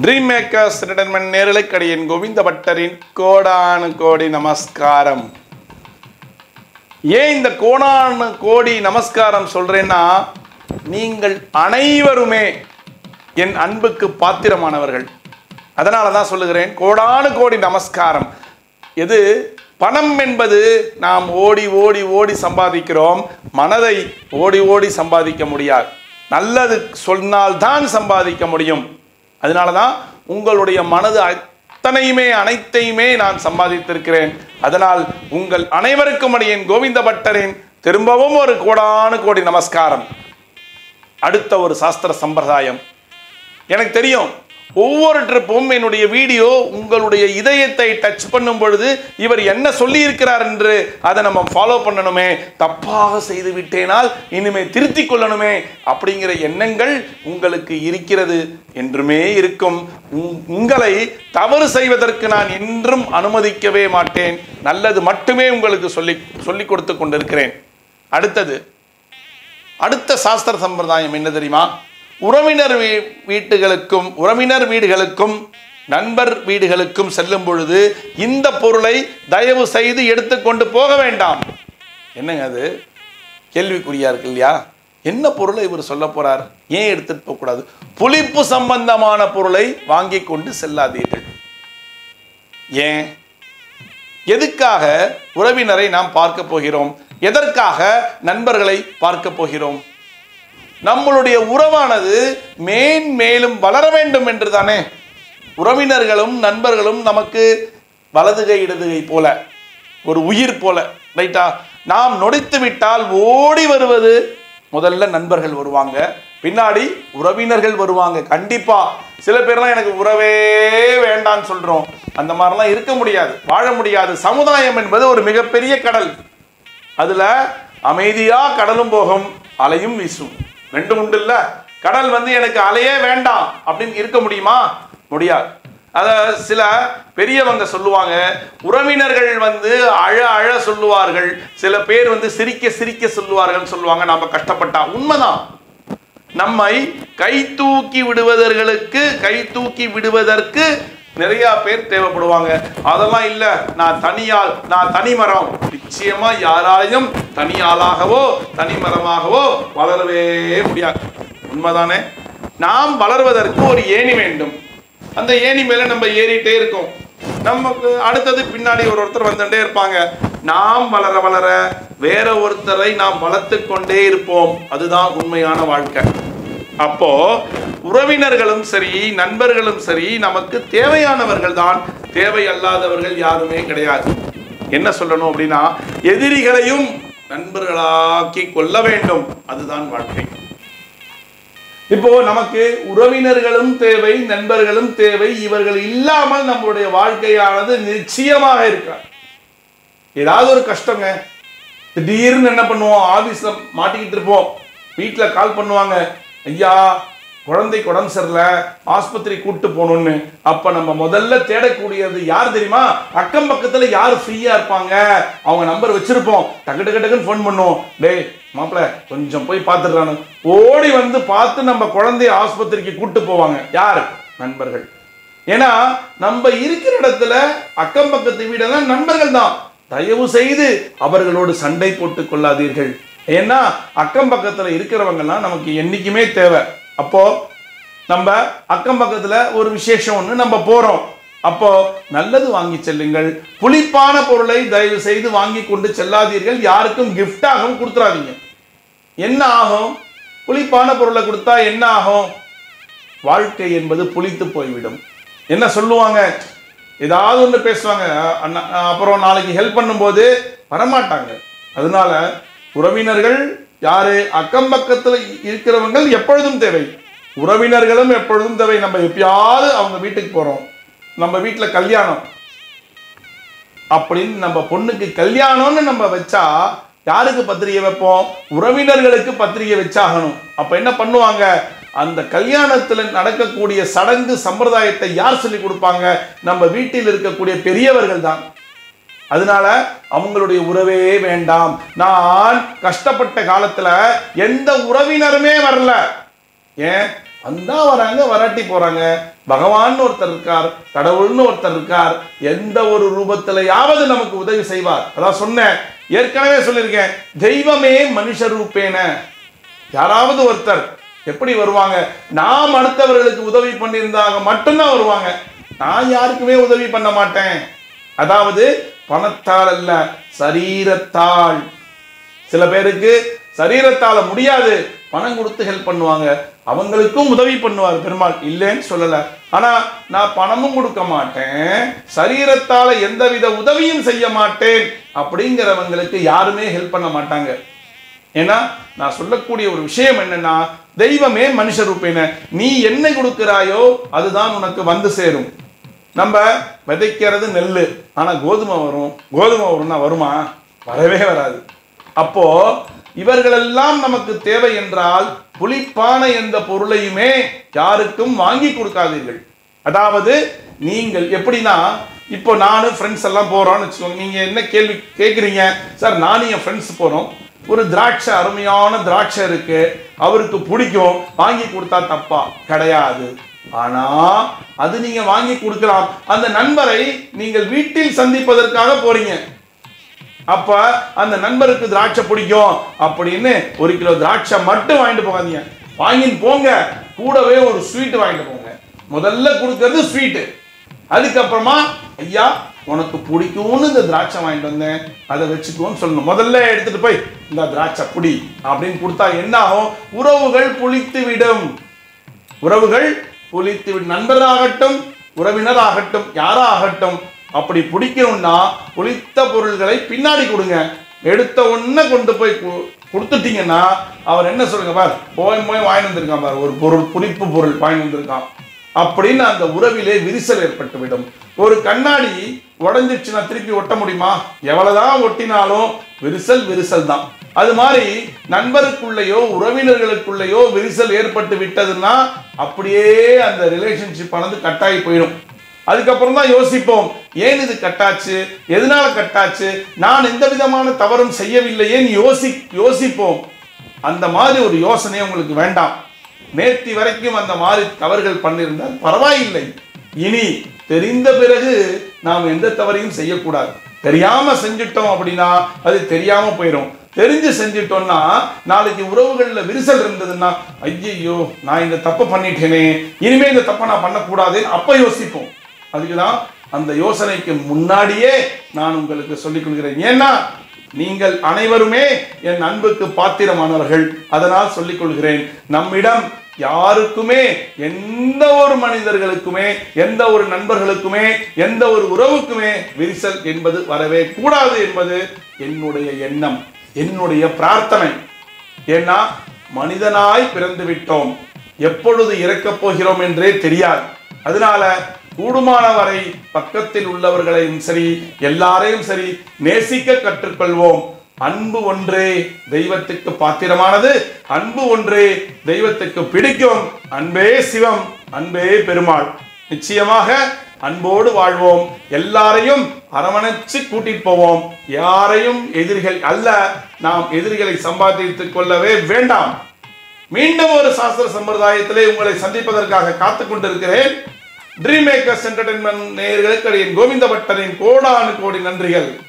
dream makers retirement நேரலைக்கடியின் கோவிந்த பட்டரின் கோடானு கோடி நமஸ்காரம் ஏன் இந்த கோடானு கோடி நமஸ்காரம் சொல்றேன்னா நீங்கள் அனைவருமே என் அன்புக்கு பாத்திரமானவர்கள் அதனால தான் சொல்லுகிறேன் கோடானு கோடி நமஸ்காரம் எது பணம் என்பது நாம் ஓடி ஓடி ஓடி சம்பாதிக்கிறோம் மனதை ஓடி ஓடி சம்பாதிக்க முடியாது நல்லது சொன்னால்தான் சம்பாதிக்க முடியும் அதனால தான் உங்களுடைய மனது அத்தனையுமே அனைத்தையுமே நான் சம்பாதித்திருக்கிறேன் அதனால் உங்கள் அனைவருக்கும் அடியேன் கோவிந்த பட்டரின் திரும்பவும் ஒரு கோடானு கோடி நமஸ்காரம் அடுத்த ஒரு சாஸ்திர சம்பிரதாயம் எனக்கு தெரியும் ஒவ்வொரு ட்ரிப்பும் என்னுடைய வீடியோ உங்களுடைய இதயத்தை டச் பண்ணும் பொழுது இவர் என்ன சொல்லி இருக்கிறார் என்று அதை நம்ம ஃபாலோ பண்ணணுமே தப்பாக செய்து விட்டேனால் இனிமே திருத்திக் கொள்ளணுமே அப்படிங்கிற எண்ணங்கள் உங்களுக்கு இருக்கிறது என்றுமே இருக்கும் உங்- உங்களை தவறு செய்வதற்கு நான் என்றும் அனுமதிக்கவே மாட்டேன் நல்லது மட்டுமே உங்களுக்கு சொல்லி சொல்லிக் கொடுத்து கொண்டிருக்கிறேன் அடுத்தது அடுத்த சாஸ்திர சம்பிரதாயம் என்ன தெரியுமா உறவினர் வீ- வீட்டுகளுக்கும் உறவினர் வீடுகளுக்கும் நண்பர் வீடுகளுக்கும் செல்லும் பொழுது இந்த பொருளை தயவு செய்து எடுத்துக்கொண்டு போக வேண்டாம் என்னங்க அது கேள்விக்குறியா இருக்கு இல்லையா என்ன பொருளை இவர் சொல்ல போறார் ஏன் எடுத்துட்டு போக கூடாது புளிப்பு சம்பந்தமான பொருளை வாங்கி கொண்டு செல்லாதீர்கள் ஏன் எதுக்காக உறவினரை நாம் பார்க்க போகிறோம் எதற்காக நண்பர்களை பார்க்க போகிறோம் நம்மளுடைய உறவானது மேன் மேலும் வளர வேண்டும் என்று தானே உறவினர்களும் நண்பர்களும் நமக்கு வலதுகை இடதுகை போல ஒரு உயிர் போல ரைட்டா நாம் நொடித்து விட்டால் ஓடி வருவது முதல்ல நண்பர்கள் வருவாங்க பின்னாடி உறவினர்கள் வருவாங்க கண்டிப்பா சில பேர்லாம் எனக்கு உறவே வேண்டாம்னு சொல்றோம் அந்த மாதிரிலாம் இருக்க முடியாது வாழ முடியாது சமுதாயம் என்பது ஒரு மிகப்பெரிய கடல் அதுல அமைதியா கடலும் போகும் அலையும் வீசும் ரெண்டும் உண்டு இல்ல கடல் வந்து எனக்கு அலையே வேண்டாம் அப்படின்னு இருக்க முடியுமா முடியாது அத சில பெரியவங்க சொல்லுவாங்க உறவினர்கள் வந்து அழ அழ சொல்லுவார்கள் சில பேர் வந்து சிரிக்க சிரிக்க சொல்லுவார்கள் சொல்லுவாங்க நாம கஷ்டப்பட்டா உண்மைதான் நம்மை கை தூக்கி விடுவதற்கு கை தூக்கி விடுவதற்கு நிறைய பேர் தேவைப்படுவாங்க அதெல்லாம் இல்ல நான் தனியால் நான் தனிமரம் நிச்சயமா யாராலையும் தனியாளாகவோ தனிமரமாகவோ வளரவே முடியாது உண்மைதானே நாம் வளர்வதற்கு ஒரு ஏணி வேண்டும் அந்த ஏணி மேல நம்ம ஏறிட்டே இருக்கோம் நமக்கு அடுத்தது பின்னாடி ஒரு ஒருத்தர் வந்துட்டே இருப்பாங்க நாம் வளர வளர வேற ஒருத்தரை நாம் வளர்த்து கொண்டே இருப்போம் அதுதான் உண்மையான வாழ்க்கை அப்போ உறவினர்களும் சரி நண்பர்களும் சரி நமக்கு தேவையானவர்கள் தான் தேவை அல்லாதவர்கள் யாருமே கிடையாது என்ன சொல்லணும் அப்படின்னா எதிரிகளையும் நண்பர்களாக்கி கொள்ள வேண்டும் அதுதான் வாழ்க்கை இப்போ நமக்கு உறவினர்களும் தேவை நண்பர்களும் தேவை இவர்கள் இல்லாமல் நம்மளுடைய வாழ்க்கையானது நிச்சயமாக இருக்காது ஏதாவது ஒரு கஷ்டங்க திடீர்னு என்ன பண்ணுவோம் ஆபீஸ்ல மாட்டிக்கிட்டு இருப்போம் வீட்டில் கால் பண்ணுவாங்க ஐயா குழந்தைக்கு உடம்பு சரியில்லை ஆஸ்பத்திரி கூட்டு போகணும்னு அப்ப நம்ம முதல்ல தேடக்கூடியது யார் தெரியுமா அக்கம் பக்கத்துல யார் ஃப்ரீயா இருப்பாங்க அவங்க நம்பர் வச்சிருப்போம் டக்கு டக்கு டக்குன்னு ஃபோன் பண்ணுவோம் டேய் மாப்பிள கொஞ்சம் போய் பார்த்துடுறானு ஓடி வந்து பார்த்து நம்ம குழந்தைய ஆஸ்பத்திரிக்கு கூட்டு போவாங்க யார் நண்பர்கள் ஏன்னா நம்ம இருக்கிற இடத்துல அக்கம் பக்கத்து வீடெல்லாம் நண்பர்கள் தான் தயவு செய்து அவர்களோடு சண்டை போட்டுக் கொள்ளாதீர்கள் ஏன்னா அக்கம் பக்கத்துல இருக்கிறவங்கலாம் நமக்கு என்னைக்குமே தேவை அப்போ நம்ம அக்கம் பக்கத்துல ஒரு விசேஷம் ஒன்று நம்ம போறோம் அப்போ நல்லது வாங்கி செல்லுங்கள் புளிப்பான பொருளை தயவு செய்து வாங்கி கொண்டு செல்லாதீர்கள் யாருக்கும் கிஃப்டாகவும் கொடுத்துறாதீங்க என்ன ஆகும் புளிப்பான பொருளை கொடுத்தா என்ன ஆகும் வாழ்க்கை என்பது புளித்து போய்விடும் என்ன சொல்லுவாங்க ஏதாவது ஒன்று பேசுவாங்க அஹ் அண்ணா, அஹ் அப்புறம் நாளைக்கு ஹெல்ப் பண்ணும்போது வரமாட்டாங்க அதனால உறவினர்கள் யாரு அக்கம் பக்கத்தில் இருக்கிறவங்க எப்பொழுதும் தேவை உறவினர்களும் எப்பொழுதும் தேவை நம்ம எப்பயாவது அவங்க வீட்டுக்கு போறோம் நம்ம வீட்டில் கல்யாணம் அப்படின்னு நம்ம பொண்ணுக்கு கல்யாணம்னு நம்ம வச்சா யாருக்கு பத்திரிகை வைப்போம் உறவினர்களுக்கு பத்திரிகை வச்சாகணும் அப்ப என்ன பண்ணுவாங்க அந்த கல்யாணத்துல நடக்கக்கூடிய சடங்கு சம்பிரதாயத்தை யார் சொல்லி கொடுப்பாங்க நம்ம வீட்டில் இருக்கக்கூடிய பெரியவர்கள் தான் அதனால அவங்களுடைய உறவே வேண்டாம் நான் கஷ்டப்பட்ட காலத்துல எந்த உறவினருமே வரல ஏன் வந்தா வராங்க வராட்டி போறாங்க பகவான் ஒருத்தர் இருக்கார் கடவுள்னு ஒருத்தர் இருக்கார் எந்த ஒரு ரூபத்திலையாவது நமக்கு உதவி செய்வார் அதான் சொன்னேன் ஏற்கனவே சொல்லியிருக்கேன் தெய்வமே மனுஷ ரூபேன யாராவது ஒருத்தர் எப்படி வருவாங்க நாம் அடுத்தவர்களுக்கு உதவி பண்ணியிருந்தாங்க மட்டும்தான் வருவாங்க நான் யாருக்குமே உதவி பண்ண மாட்டேன் அதாவது பணத்தால் அல்ல சரீரத்தால் சில பேருக்கு சரீரத்தால முடியாது பணம் கொடுத்து ஹெல்ப் பண்ணுவாங்க அவங்களுக்கும் உதவி பண்ணுவார் பெருமாள் இல்லைன்னு சொல்லல ஆனா நான் பணமும் கொடுக்க மாட்டேன் சரீரத்தால எந்தவித உதவியும் செய்ய மாட்டேன் அப்படிங்கிறவங்களுக்கு யாருமே ஹெல்ப் பண்ண மாட்டாங்க ஏன்னா நான் சொல்லக்கூடிய ஒரு விஷயம் என்னன்னா தெய்வமே மனுஷ ரூபேன நீ என்ன கொடுக்கிறாயோ அதுதான் உனக்கு வந்து சேரும் நம்ம விதைக்கிறது நெல் ஆனா கோதுமை வரும் கோதுமை வரும்னா வருமா வரவே வராது அப்போ இவர்களெல்லாம் நமக்கு தேவை என்றால் புளிப்பான எந்த பொருளையுமே யாருக்கும் வாங்கி கொடுக்காதீர்கள் அதாவது நீங்கள் எப்படின்னா இப்போ நானும் ஃப்ரெண்ட்ஸ் எல்லாம் போறோம்னு வச்சுக்கோங்க நீங்க என்ன கேள்வி கேட்குறீங்க சார் நானும் என் ஃப்ரெண்ட்ஸ் போறோம் ஒரு திராட்சை அருமையான திராட்சை இருக்கு அவருக்கு பிடிக்கும் வாங்கி கொடுத்தா தப்பா கிடையாது ஆனா அது நீங்க வாங்கி கொடுக்கலாம் அந்த நண்பரை நீங்கள் வீட்டில் சந்திப்பதற்காக போறீங்க அப்ப அந்த நண்பருக்கு திராட்சை பிடிக்கும் அப்படின்னு ஒரு கிலோ திராட்சை மட்டும் வாங்கிட்டு போகாதீங்க வாங்கிட்டு போங்க கூடவே ஒரு ஸ்வீட் வாங்கிட்டு போங்க முதல்ல கொடுக்கறது ஸ்வீட்டு அதுக்கப்புறமா ஐயா உனக்கு பிடிக்கும்னு இந்த திராட்சை வாங்கிட்டு வந்தேன் அதை வச்சுக்கோன்னு சொல்லணும் முதல்ல எடுத்துட்டு போய் இந்த திராட்சை புடி அப்படின்னு கொடுத்தா என்ன ஆகும் உறவுகள் புளித்து விடும் உறவுகள் புளித்து விடும் நண்பராகட்டும் உறவினராகட்டும் யாராகட்டும் அப்படி பிடிக்கணும்னா புளித்த பொருள்களை பின்னாடி கொடுங்க எடுத்த உடனே கொண்டு போய் கு- கொடுத்துட்டீங்கன்னா அவர் என்ன சொல்லுங்க பார் போய் போய் வாங்கிட்டு வந்திருக்கான் பார் ஒரு பொருள் புளிப்பு பொருள் வாங்கிட்டு வந்திருக்கான் அப்படின்னு அந்த உறவிலே விரிசல் ஏற்பட்டு விடும் ஒரு கண்ணாடி உடைஞ்சிருச்சுன்னா திருப்பி ஒட்ட முடியுமா எவ்வளவுதான் ஒட்டினாலும் விரிசல் விரிசல் தான் அது மாதிரி நண்பருக்குள்ளேயோ உறவினர்களுக்குள்ளேயோ விரிசல் ஏற்பட்டு விட்டதுன்னா அப்படியே அந்த ரிலேஷன்ஷிப் ஆனது கட்டாயி போயிடும் அதுக்கப்புறம் தான் யோசிப்போம் ஏன் இது கட்டாச்சு எதனால கட்டாச்சு நான் எந்த விதமான தவறும் செய்யவில்லையேன்னு யோசி யோசிப்போம் அந்த மாதிரி ஒரு யோசனை உங்களுக்கு வேண்டாம் நேத்தி வரைக்கும் அந்த மாதிரி தவறுகள் பண்ணியிருந்தால் பரவாயில்லை இனி தெரிந்த பிறகு நாம் எந்த தவறையும் செய்யக்கூடாது தெரியாம செஞ்சிட்டோம் அப்படின்னா அது தெரியாம போயிடும் தெரிஞ்சு செஞ்சிட்டோம்னா நாளைக்கு உறவுகள்ல விரிசல் இருந்ததுன்னா ஐயையோ நான் இந்த தப்பை பண்ணிட்டேனே இனிமே இந்த தப்பை நான் பண்ணக்கூடாதுன்னு அப்ப யோசிப்போம் அதுக்குதான் அந்த யோசனைக்கு முன்னாடியே நான் உங்களுக்கு சொல்லிக் கொள்கிறேன் ஏன்னா நீங்கள் அனைவருமே என் அன்புக்கு பாத்திரமானவர்கள் அதனால் சொல்லிக் கொள்கிறேன் நம்மிடம் யாருக்குமே எந்த ஒரு மனிதர்களுக்குமே எந்த ஒரு நண்பர்களுக்குமே எந்த ஒரு உறவுக்குமே விரிசல் என்பது வரவே கூடாது என்பது என்னுடைய எண்ணம் என்னுடைய பிரார்த்தனை ஏன்னா மனிதனாய் பிறந்து விட்டோம் எப்பொழுது இறக்கப் போகிறோம் என்றே தெரியாது அதனால கூடுமான வரை பக்கத்தில் உள்ளவர்களையும் சரி எல்லாரையும் சரி நேசிக்க கற்றுக்கொள்வோம் அன்பு ஒன்றே தெய்வத்துக்கு பாத்திரமானது அன்பு ஒன்றே தெய்வத்துக்கு பிடிக்கும் அன்பே சிவம் அன்பே பெருமாள் நிச்சயமாக அன்போடு வாழ்வோம் எல்லாரையும் அரவணைச்சு கூட்டிட்டு போவோம் யாரையும் எதிரிகள் அல்ல நாம் எதிரிகளை சம்பாதித்துக் கொள்ளவே வேண்டாம் மீண்டும் ஒரு சாஸ்திர சம்பிரதாயத்திலே உங்களை சந்திப்பதற்காக காத்துக் கொண்டிருக்கிறேன் ட்ரீம் மேக்கர்ஸ் என்டர்டைன்மெண்ட் நேயர்களுக்கு அடியேன் கோவிந்த பட்டரின் கோடானு கோடி நன்றிகள்